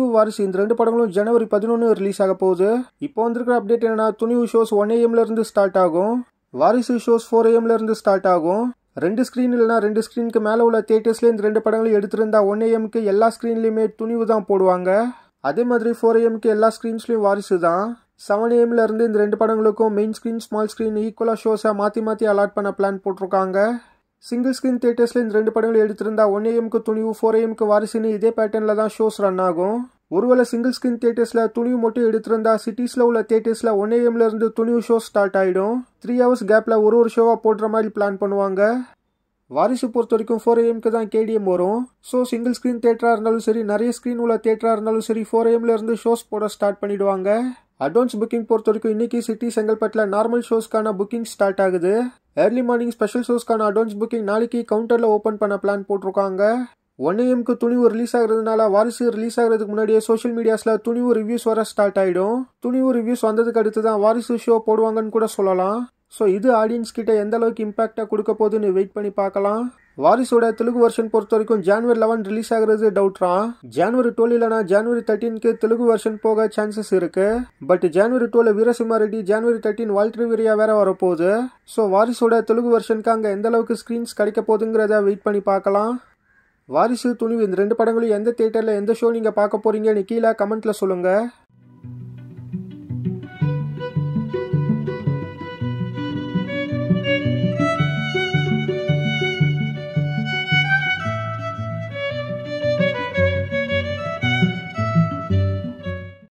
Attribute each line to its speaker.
Speaker 1: வாரிசு இந்த ரெண்டு படங்களும் ஜனவரி பதினொன்று ரிலீஸ் ஆக போகுது இப்போ வந்திருக்கிற அப்டேட் என்னன்னா துணிவு ஷோஸ் ஒன் ஏஎம்ல இருந்து ஸ்டார்ட் ஆகும் வாரிசு ஷோஸ் ஃபோர் ஏஎம்ல இருந்து ஸ்டார்ட் ஆகும் ரெண்டு ஸ்க்ரீன் இல்லைனா ரெண்டு ஸ்க்ரீனுக்கு மேலே உள்ள தேட்டர்ஸ்ல இந்த ரெண்டு படங்களும் எடுத்திருந்தா ஒன் ஏஎம்க்கு எல்லா ஸ்க்ரீன்லையுமே துணிவு தான் போடுவாங்க அதே மாதிரி ஃபோர் ஏஎம்க்கு எல்லா ஸ்க்ரீன்ஸ்லையும் வாரிசு தான் செவன் ஏஎம்ல இருந்து இந்த ரெண்டு படங்களுக்கும் மெயின் ஸ்க்ரீன் ஸ்மால் ஸ்க்ரீன் ஈக்குவலாக ஷோஸை மாற்றி மாற்றி அலாட் பண்ண பிளான் போட்டிருக்காங்க சிங்கிள் ஸ்க்ரீன் தேட்டர்ஸில் இந்த ரெண்டு படங்களும் எடுத்திருந்தா ஒன் ஏஎம்க்கு துணிவு ஃபோர் ஏஎம்க்கு வாரிசுன்னு இதே பேட்டர்னில் தான் ஷோஸ் ரன் ஆகும் ஒருவேளை சிங்கிள் ஸ்க்ரீன் தேட்டர்ஸில் துணிவு மட்டும் எடுத்திருந்தா சிட்டிஸில் உள்ள தேட்டர்ஸில் ஒன் ஏஎம்ல இருந்து துணிவு ஷோ ஸ்டார்ட் ஆகிடும் த்ரீ ஹவர்ஸ் கேப்பில் ஒரு ஒரு ஷோவாக போடுற மாதிரி பிளான் பண்ணுவாங்க வாரிசு பொறுத்த வரைக்கும் ஃபோர் ஏஎம்க்கு தான் கேடிஎம் வரும் ஸோ சிங்கிள் ஸ்க்ரீன் தேட்டராக இருந்தாலும் சரி நிறைய ஸ்க்ரீன் உள்ள தேட்டராக இருந்தாலும் சரி ஃபோர் ஏஎம்ல இருந்து ஷோஸ் போட ஸ்டார்ட் பண்ணிடுவாங்க அட்வான்ஸ் புக்கிங் பொறுத்த வரைக்கும் இன்னைக்கு சிட்டி செங்கல்பட்டில் நார்மல் ஷோஸ்க்கான புக்கிங் ஸ்டார்ட் ஆகுது ஏர்லி மார்னிங் ஸ்பெஷல் ஷோஸ்க்கான அட்வான்ஸ் புக்கிங் நாளைக்கு கவுண்டரில் ஓப்பன் பண்ண பிளான் போட்டிருக்காங்க ஒன் ஏஎம்க்கு துணிவு ரிலீஸ் ஆகுறதுனால வாரிசு ரிலீஸ் ஆகிறதுக்கு முன்னாடியே சோஷியல் மீடியாஸில் துணிவு ரிவ்யூஸ் வர ஸ்டார்ட் ஆகிடும் துணிவு ரிவ்யூஸ் வந்ததுக்கு அடுத்து தான் வாரிசு ஷோ போடுவாங்கன்னு கூட சொல்லலாம் ஸோ இது ஆடியன்ஸ் கிட்ட எந்த அளவுக்கு இம்பாக்டாக கொடுக்க போகுதுன்னு வெயிட் பண்ணி பார்க்கலாம் வாரிசோட தெலுங்கு வெர்ஷன் பொறுத்த வரைக்கும் ஜான்வரி லெவன் ரிலீஸ் ஆகிறது டவுட்ரா ஜான்வரி டுவெல் இல்லைனா ஜான்வரி தேர்ட்டீனுக்கு தெலுங்கு வெர்ஷன் போக சான்சஸ் இருக்கு but January twelve Veerasimha Reddy January thirteen Waltair Veerayya வேற வரப்போகுது ஸோ வாரிசோட தெலுங்கு வெர்ஷனுக்கு அங்கே எந்த அளவுக்கு ஸ்க்ரீன்ஸ் கிடைக்க போகுதுங்கிறத வெயிட் பண்ணி பார்க்கலாம் வாரிசு துணிவு இந்த ரெண்டு படங்களும் எந்த தேட்டரில் எந்த ஷோ நீங்கள் பார்க்க போறீங்கன்னு கீழே கமெண்ட்ல சொல்லுங்கள்